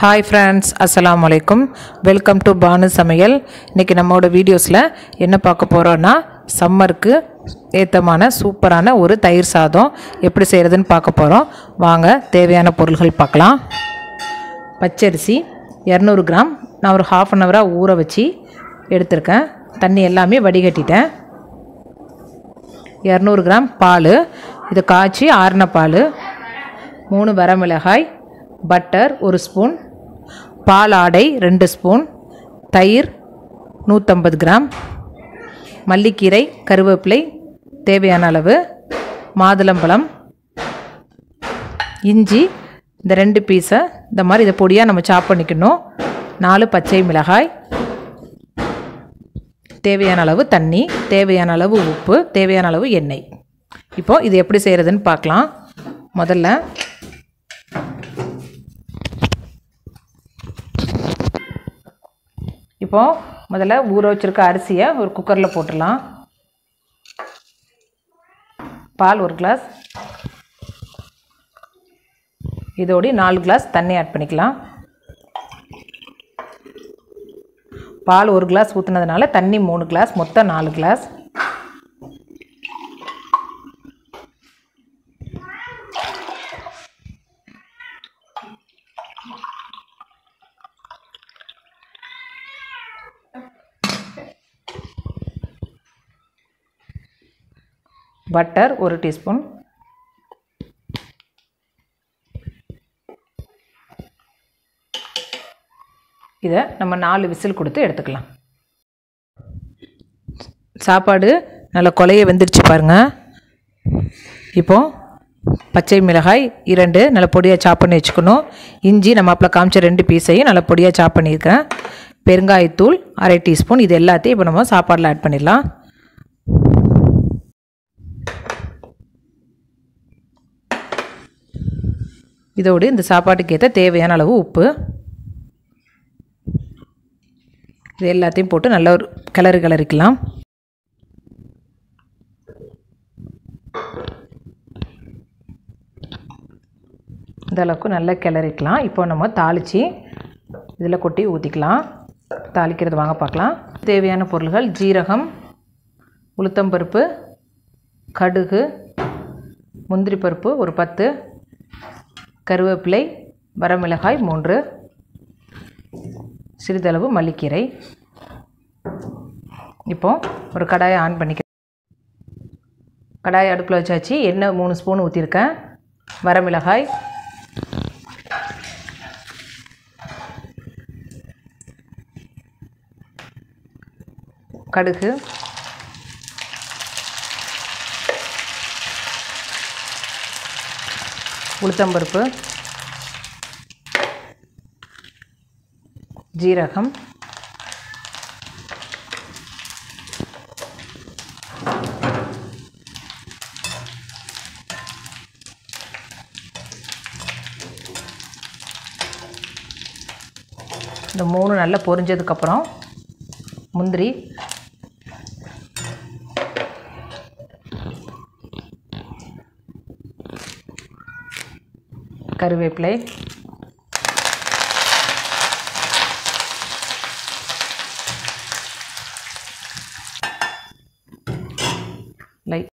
hi friends அஸ்ஸலாமு அலைக்கும் welcome to Banu சமையல் இன்றைக்கி நம்மளோட வீடியோஸில் என்ன பார்க்க போகிறோன்னா சம்மருக்கு ஏத்தமான சூப்பரான ஒரு தயிர் சாதம் எப்படி செய்கிறதுன்னு பார்க்க போகிறோம் வாங்க தேவையான பொருள்கள் பார்க்கலாம் பச்சரிசி இரநூறு கிராம் நான் ஒரு ஹாஃப் அன் ஹவராக ஊற வச்சு எடுத்திருக்கேன் தண்ணி எல்லாமே வடிகட்டிட்டேன் இரநூறு கிராம் பால் இது காய்ச்சி ஆறின பால் மூணு வரமிளகாய் பட்டர் ஒரு ஸ்பூன் பால் ஆடை ரெண்டு ஸ்பூன் தயிர் நூற்றம்பது கிராம் மல்லிக்கீரை கருவேப்பிலை தேவையான அளவு மாதுளம்பழம் இஞ்சி இந்த ரெண்டு பீஸை இந்த மாதிரி இதை பொடியாக நம்ம சாப் பண்ணிக்கணும் நாலு பச்சை மிளகாய் தேவையான அளவு தண்ணி தேவையான அளவு உப்பு தேவையான அளவு எண்ணெய் இப்போது இது எப்படி செய்கிறதுன்னு பார்க்கலாம் முதல்ல இப்போது முதல்ல ஊற வச்சுருக்க அரிசியை ஒரு குக்கரில் போட்டுடலாம் பால் ஒரு கிளாஸ் இதோடி நாலு கிளாஸ் தண்ணி ஆட் பண்ணிக்கலாம் பால் ஒரு கிளாஸ் ஊற்றுனதுனால தண்ணி மூணு கிளாஸ் மொத்தம் நாலு கிளாஸ் பட்டர் ஒரு டீஸ்பூன் இதை நம்ம நாலு விசில் கொடுத்து எடுத்துக்கலாம் சாப்பாடு நல்லா கொலைய வெந்துருச்சு பாருங்கள் இப்போது பச்சை மிளகாய் இரண்டு நல்லா பொடியாக சாப் பண்ணி வச்சுக்கணும் இஞ்சி நம்ம அப்பள காமிச்ச ரெண்டு பீஸையும் நல்லா பொடியாக சாப் பண்ணியிருக்கேன் பெருங்காயத்தூள் அரை டீஸ்பூன் இது எல்லாத்தையும் இப்போ நம்ம சாப்பாடில் ஆட் பண்ணிடலாம் இதோடு இந்த சாப்பாட்டுக்கு ஏற்ற தேவையான அளவு உப்பு இது எல்லாத்தையும் போட்டு நல்ல ஒரு கிளறு கிளறிக்கலாம் இந்த அளவுக்கு நல்லா கிளறிக்கலாம் இப்போ நம்ம தாளித்து இதில் கொட்டி ஊற்றிக்கலாம் தாளிக்கிறது வாங்க பார்க்கலாம் தேவையான பொருள்கள் ஜீரகம் உளுத்தம்பருப்பு கடுகு முந்திரி பருப்பு ஒரு பத்து கருவேப்பிலை வரமிளகாய் மூன்று சிறிதளவு மல்லிக்கீரை இப்போது ஒரு கடாயை ஆன் பண்ணிக்க கடாயை அடுப்பில் வச்சாச்சு எண்ணெய் மூணு ஸ்பூன் ஊற்றிருக்கேன் வரமிளகாய் கடுகு உளுத்தம்பருப்பு ஜீரகம் இந்த மூணு நல்லா பொரிஞ்சதுக்கப்புறம் முந்திரி கருவேப்பிலை லைட்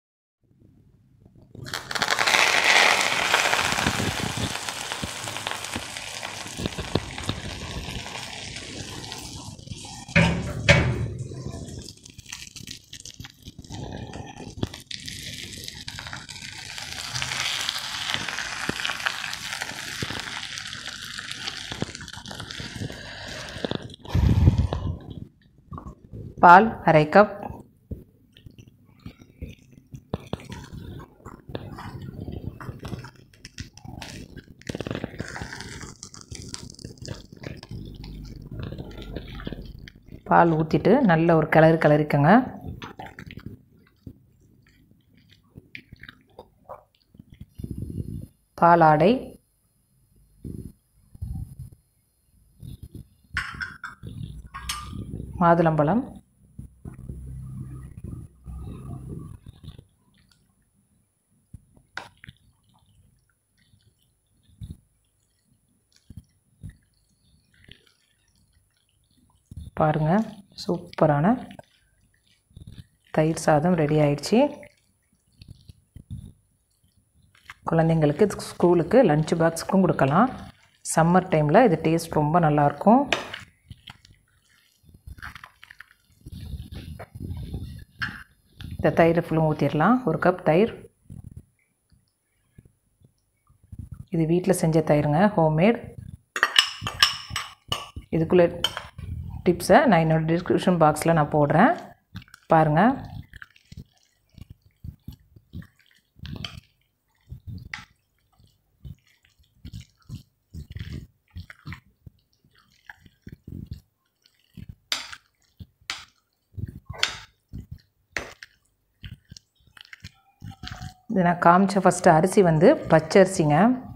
பால் அரை கப் பால் ஊற்றிட்டு நல்ல ஒரு கிளறு கிளறிக்கங்க பால் ஆடை மாதுளம்பழம் பாருங்கள் சூப்பரான தயிர் சாதம் ரெடி ஆயிடுச்சு குழந்தைங்களுக்கு ஸ்கூலுக்கு லஞ்ச் பாக்ஸுக்கும் கொடுக்கலாம் சம்மர் டைமில் இது டேஸ்ட் ரொம்ப நல்லாயிருக்கும் இந்த தயிர் ஃபுல்லும் ஊற்றிடலாம் ஒரு கப் தயிர் இது வீட்டில் செஞ்ச தயிருங்க ஹோம்மேட் இதுக்குள்ளே டிப்ஸை நான் என்னோடய டிஸ்கிரிப்ஷன் பாக்ஸில் நான் போடுறேன் பாருங்கள் இது நான் காமிச்ச ஃபஸ்ட்டு அரிசி வந்து பச்சரிசிங்க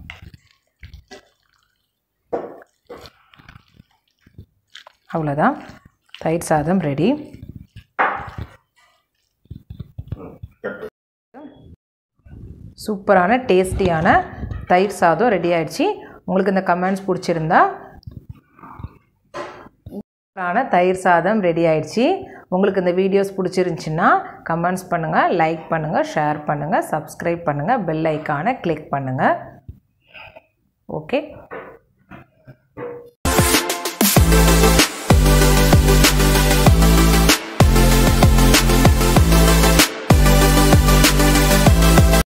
அவ்வளோதான் தயிர் சாதம் ரெடி சூப்பரான டேஸ்டியான தயிர் சாதம் ரெடி ஆயிடுச்சு உங்களுக்கு இந்த கமெண்ட்ஸ் பிடிச்சிருந்தா சூப்பரான தயிர் சாதம் ரெடி ஆயிடுச்சு உங்களுக்கு இந்த வீடியோஸ் பிடிச்சிருந்துச்சின்னா கமெண்ட்ஸ் பண்ணுங்கள் லைக் பண்ணுங்கள் ஷேர் பண்ணுங்கள் சப்ஸ்கிரைப் பண்ணுங்கள் பெல் ஐக்கானை கிளிக் பண்ணுங்கள் ஓகே